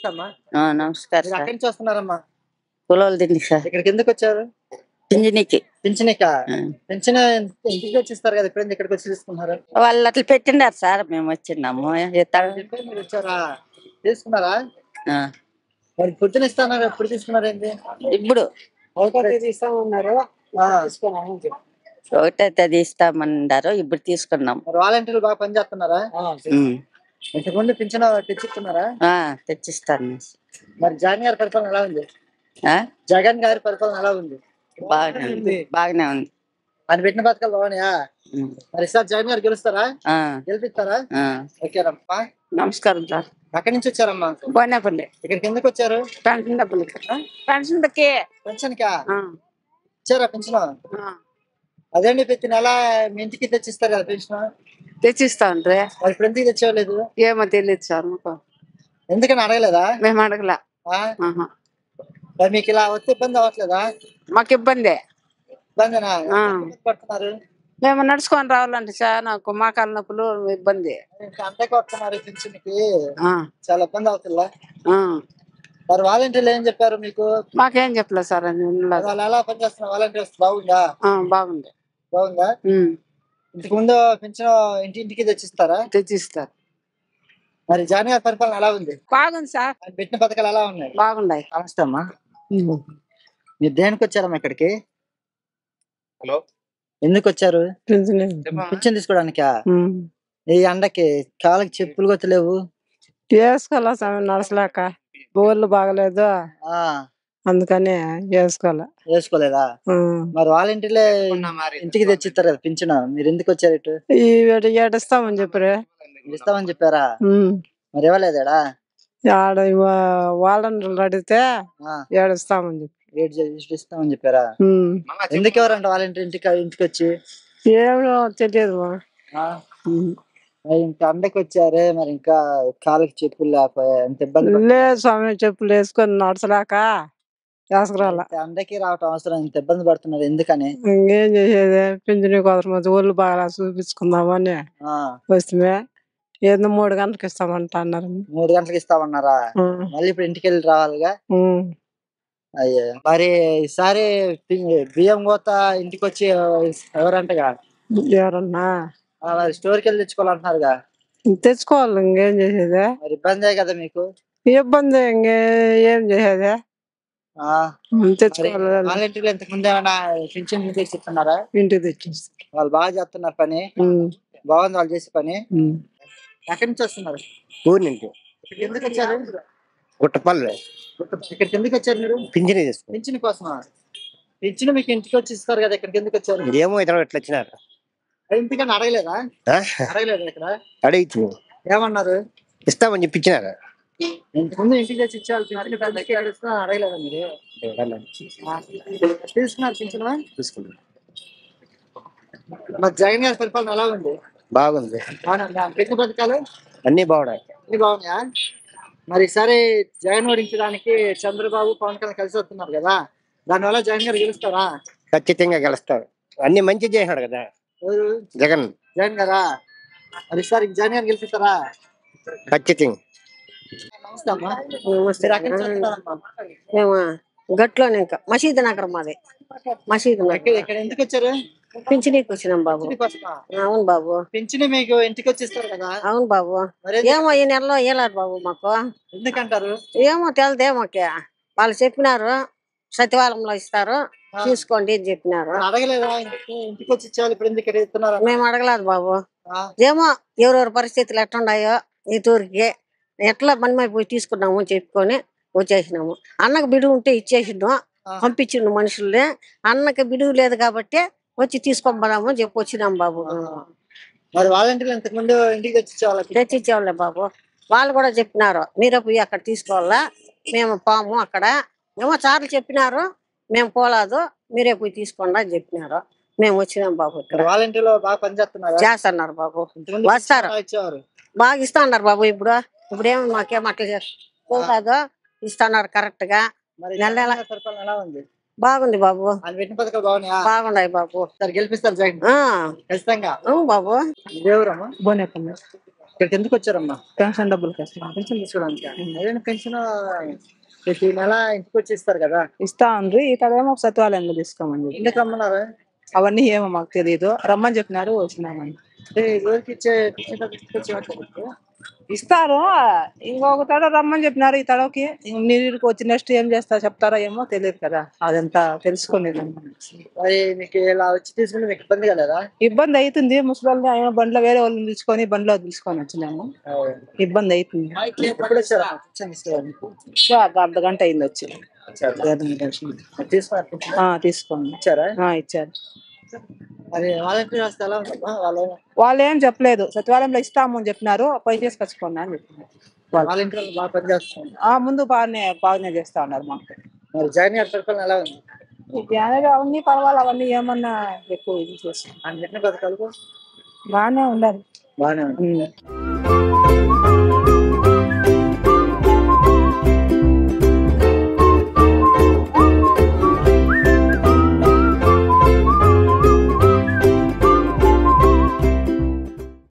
అమ్మా ఆ, నమస్కారం మీరు సార్ అక్కడి నుంచి వస్తున్నారమ్మా కులవలు తిండి సార్ ఇక్కడికి ఎందుకు వచ్చారు పింఛనికి పింఛనిక ఆ. పింఛన్ ఇంటికి వచ్చి ఇస్తారు కదా ఇప్పుడు ఇక్కడికి వచ్చి తీసుకున్నారు వాళ్ళు అట్లా పెట్టిండారు సార్ మేము వచ్చినాము ఇస్తారు. చెప్పి మీరు వచ్చారా తీసుకున్నారా ఆ, మరి పొద్దున ఇస్తాన్నారు ఎప్పుడు తీసుకున్నారు ఏంటి ఇప్పుడు ఒకటో తేదీ ఇస్తామన్నారు ఆ, ఒకటే తేదీ ఇస్తామన్నారు ఇప్పుడు తీసుకున్నాం మరి వాలంటీర్లు బాగా పనిచేస్తున్నారా ఉమ్. ఇంతకుముందు పింఛన్ తెచ్చిస్తున్నారా ఆ, తెచ్చిస్తాను మరి జగన్ గారి పరిపాలన ఎలా ఉంది ఆ, జగన్ గారి పరిపాలన ఎలా ఉంది బాగానే ఉంది బాగానే ఉంది ఆయన పెట్టిన పథకాలు బాగున్నాయా ఉమ్. మరి సార్ జగన్ గారు గెలుస్తారా ఆ, గెలిపిస్తారా ఆ. ఓకేనమ్మా నమస్కారం సార్ అక్కడి నుంచి వచ్చారమ్మా బోనేపల్లి ఇక్కడికి ఎందుకు వచ్చారు పెన్షన్ డబ్బులకి పెన్షన్ దక్కే పెన్షన్ కా ఇచ్చారా పెన్షన్ అదేంటి ప్రతి నెల మీ ఇంటికి తెచ్చిస్తారు కదా పెన్షన్ తెచ్చిస్తా ఉంటే మరి ఇప్పుడు ఎందుకు తెచ్చేవాలేదు ఏమో తెలియదు సార్ మాకు ఎందుకని అడగలేదా మేము అడగలా ఆ? ఆహా. మరి మీకు ఇలా వస్తే ఇబ్బంది అవ్వట్లేదా మాకు ఇబ్బందే ఇబ్బందినా ఆ. ఎందుకు పడుతున్నారు మేము నడుచుకొని రావాలంటే చాలా కుమాకాల నొప్పులు ఇబ్బంది ఇంకా అంతే కొడుతున్నారు పెన్షన్కి ఆ, చాలా ఇబ్బంది అవుతుందా ఆ. మరి వాలంటీర్లు ఏం చెప్పారు మీకు మాకేం చెప్పలేదు సార్ అది ఉండలేదు. వాళ్ళు ఎలా పనిచేస్తున్నారు వాలంటీర్స్ బాగుందా ఆ, బాగుంది బాగుందా ఉమ్, ఇంతకు ముందు పెన్షన్ ఇంటి ఇంటికి తెచ్చిస్తారా తెచ్చిస్తారు మరి జగన్ గారి పరిపాలన ఎలా ఉంది బాగుంది సార్ ఆయన పెట్టిన పథకాలు ఎలా ఉన్నాయి బాగున్నాయి నమస్తే అమ్మా మీరు దేనికి వచ్చారమ్మా ఇక్కడికి హలో ఎందుకు వచ్చారు పింఛన్ తీసుకోవడానికా ఉమ్. ఈ ఎండకి కాళ్ళకి చెప్పులు కొత్తలేవు వేసుకోవాలా స్వామి నడసలేక బోర్లు బాగలేదు ఆ అందుకని వేసుకోవాలా వేసుకోలేదా ఉమ్. మరి వాలంటీర్లే ఇంటికి తెచ్చిస్తారు కదా పింఛన్ మీరు ఎందుకు వచ్చారు ఇటు ఈ ఏడు ఏడుస్తామని చెప్పారు ఇస్తామని చెప్పారా ఉమ్. మరి ఇవ్వలేదాడా ఆడ వాళ్ళని అడిగితే ఆ, ఏడుస్తామని చెప్పి రేట్ చేసి ఇస్తామని చెప్పారా ఉమ్. ఎందుకు ఎవరంట వాలంటీర్ ఇంటికి ఇంటికి వచ్చి ఏమో తెలియదు మా. ఆ, ఉమ్. మరి ఇంకా అందరికి వచ్చారే మరి ఇంకా కాళ్ళకి చెప్పులు లేకపోయా ఎంత ఇబ్బంది పడ- లేదు స్వామి చెప్పులు వేసుకొని నడచలేక వేసుకురాల ఇంత అందరికి రావటం అవసరం ఇంత ఇబ్బంది పడుతున్నారు ఎందుకని ఇంకేం చేసేది పింఛని కుదరమది ఒళ్ళు బాగా చూపించుకుందామని ఆ వస్తే ఏదో మూడు గంటలకు ఇస్తామంట అన్నారు మూడు గంటలకు ఇస్తామన్నారా ఉమ్. మళ్ళీ ఇప్పుడు ఇంటికి వెళ్ళి రావాలిగా ఉమ్. అయ్యో మరి ఈసారి బి- బియ్యం కోత ఇంటికి వచ్చి ఎవరంటగా ఎవరన్నా ఆ, మరి స్టోర్కి వెళ్ళి తెచ్చుకోవాలంటున్నారుగా తెచ్చుకోవాలి ఇంకేం చేసేది మరి ఇబ్బందే కదా మీకు ఇబ్బంది ఇంకే ఏం చేసేది ఆ ఉమ్, మరి తెచ్చుకోవాలి వాలంటీర్లు ఇంతకు ముందు ఏమైనా పింఛన్ తెచ్చి ఇస్తున్నారా ఇంటికి తెచ్చిస్తారు వాళ్ళు బాగా చేస్తున్నారు పని ఉమ్. బాగుంది వాళ్ళు చేసే పని ఉమ్. ఎక్కడి నుంచి వస్తున్నారు ఊరి నుంచి ఇక్కడికి ఎందుకు వచ్చారు గుట్టపల్లి ఇక్కడికి ఎందుకు వచ్చారు మీరు పింఛనీ తీసుకుని పింఛన్ కోసమా పింఛన్ మీకు ఇంటికి వచ్చి ఇస్తారు కదా ఇక్కడికి ఎందుకు వచ్చారు ఏమో ఇతను ఎట్లా వచ్చినారు ఇంటికన్నా అడగలేదా ఆ? అడగలేదు ఇక్కడ అడిగి ఏమన్నారు ఇస్తామని చెప్పి ఇచ్చినారు ఇంతకుముందు ఇంటికి తెచ్చి ఇచ్చేవాళ్ళు పింఛన్ ఇప్పుడు అందరికీ ఇక్కడ ఇస్తున్నా అడగలేదా మీరు తీసుకున్నారు పింఛన్ తీసుకుంటాం మరి జగన్ గారి పరిపాలన ఎలా ఉంది బాగుంది బాగుందా పెట్టిన పథకాలు అన్ని బాగున్నాయి అన్ని బాగున్నాయా మరి ఈసారి జగన్ ఓడించడానికి చంద్రబాబు పవన్ కళ్యాణ్ కలిసి వస్తున్నారు కదా దానివల్ల జగన్ గారు గెలుస్తారా ఖచ్చితంగా గెలుస్తారు అన్ని మంచి చేసినాడు కదా ఎవరు జగన్ జగన్ గారా మరి ఈసారి జగన్ గారు గెలుస్తారా ఖచ్చితంగా నమస్తే అమ్మా మీరు అక్కడి నుంచి వస్తున్నారమ్మా? మేము గట్లోనే ఇంకా మసీదు నగర్ మాది మసీదు ఇక్కడ నగర్ ఇక్కడ ఎందుకు వచ్చారు పింఛనీకి వచ్చినాం బాబు పింఛన్ కోసమా అవును బాబు పింఛన్ మీకు ఇంటికి వచ్చి ఇస్తారు కదా అవును బాబు మరి ఎందుకు- ఏమో ఈ నెలలో వేయలేరు బాబు మాకు ఎందుకంటారు ఏమో తెలదే మాకు వాళ్ళు చెప్పినారు సచివాలయంలో ఇస్తారు ఆ. తీసుకోండి అని చెప్పినారు మరి అడగలేదా ఇంటికి ఇంటికి వచ్చి ఇచ్చేవాళ్ళు ఇప్పుడు ఎందుకు ఇక్కడ ఇస్తున్నారు మేము అడగలేదు బాబు ఆ, ఏమో ఎవరెవరి పరిస్థితులు ఎట్లున్నాయో ఈ తూరికి ఎట్లా మనమై పోయి తీసుకున్నాము అని చెప్పుకొని వచ్చేసినాము అన్నకు బిడువు ఉంటే ఇచ్చేసినాం ఆ. పంపించిండు మనుషుల్ని అన్నకి బిడువు లేదు కాబట్టి వచ్చి తీసుకోమన్నాము అని చెప్పి వచ్చినాం బాబు మరి వాలంటీర్లు ఇంతకు ముందు ఇంటికి తెచ్చి ఇచ్చేవాళ్ళు తెచ్చి ఇచ్చేవాళ్ళే బాబు వాళ్ళు కూడా చెప్పినారు మీరే పోయి అక్కడ తీసుకోవాలా మేము పాము అక్కడ ఏమో సార్లు చెప్పినారు మేము పోలేదు మీరే పోయి తీసుకోండి అని చెప్పినారు మేము వచ్చినాం బాబు ఇక్కడ మరి వాలంటీర్లు బాగా పనిచేస్తున్నారా చేస్తున్నారు బాబు ఇంతకుముందు వస్తారు. పింఛన్ ఇచ్చేవారు బాగా ఇస్తా ఉన్నారు బాబు ఇప్పుడు ఇప్పుడు ఏమి మాకేం అట్లా పోతాదో ఇస్తున్నారు కరెక్ట్ గా మరి నెల నెల- జగన్ గారి పరిపాలన ఎలా ఉంది బాగుంది బాబు ఆయన పెట్టిన పథకాలు బాగున్నాయా బాగున్నాయి బాబు సరే గెలిపిస్తారు జగన్ ఆ ఖచ్చితంగా అవును బాబు దేవురమ్మా బోనేపల్లి ఇక్కడికి ఎందుకు వచ్చారమ్మా పెన్షన్ డబ్బులు కష్టం పెన్షన్ తీసుకోవడానికి ఏదైనా పెన్షన్ ప్రతి నెల ఇంటికి వచ్చి ఇస్తారు కదా ఇస్తా ఉండ్రి ఇక్కడేమో సత్వాలయంలో తీసుకోమని ఎందుకు రమ్మన్నారు అవన్నీ ఏమో మాకు తెలియదు రమ్మని చెప్పినారు వచ్చినామని అంటే ఎవరికి ఇచ్చే పెన్షన్ డబ్బులు తీసుకొచ్చి ఇవ్వట్లేదు. ఇస్తారు ఇంకొక తడ రమ్మని చెప్పినారు ఈ తడవకి నీరుకి వచ్చి నెక్స్ట్ ఏం చేస్తా చెప్తారో ఏమో తెలియదు కదా అదంతా తెలుసుకోలేదు మరి మీకు ఇలా వచ్చి తీసుకుంటే మీకు ఇబ్బంది కలదా ఇబ్బంది అవుతుంది ముసలి ఆయన బండ్లో వేరే వాళ్ళని తీసుకొని బండ్లో తీసుకొని వచ్చినాము ఇబ్బంది అవుతుంది ఎప్పుడు వచ్చారా పెన్షన్ తీసుకోవడానికి ఇంకా ఒక అర్ధ గంట అయింది వచ్చి గవర్నమెంట్ దర్శనం. తీసుకున్నారు ఆ, తీసుకోండి ఇచ్చారా ఆ, ఇచ్చారు మరి వాలంటీర్ వ్యవస్థ ఎలా ఉందమ్మా వాళ్ళు వాళ్ళు ఏం చెప్పలేదు సచివాలయంలో ఇస్తాము అని చెప్పినారు పై చేసుకొచ్చుకోండి అని చెప్పినారు వాలంటీర్ వాళ్ళు బాగా పనిచేస్తుంది ఆ ముందు బాగానే బాగానే చేస్తా ఉన్నారు మాకు మరి జగన్ గారి పరిపాలన ఎలా ఉంది ఈ జనాలు అవన్నీ పర్వాలేదు అవన్నీ ఏమన్నా ఎక్కువ ఇది చేస్తాం ఆయన పెట్టిన పథకాలు బాగానే ఉండాలి బాగానే ఉంది ఉమ్.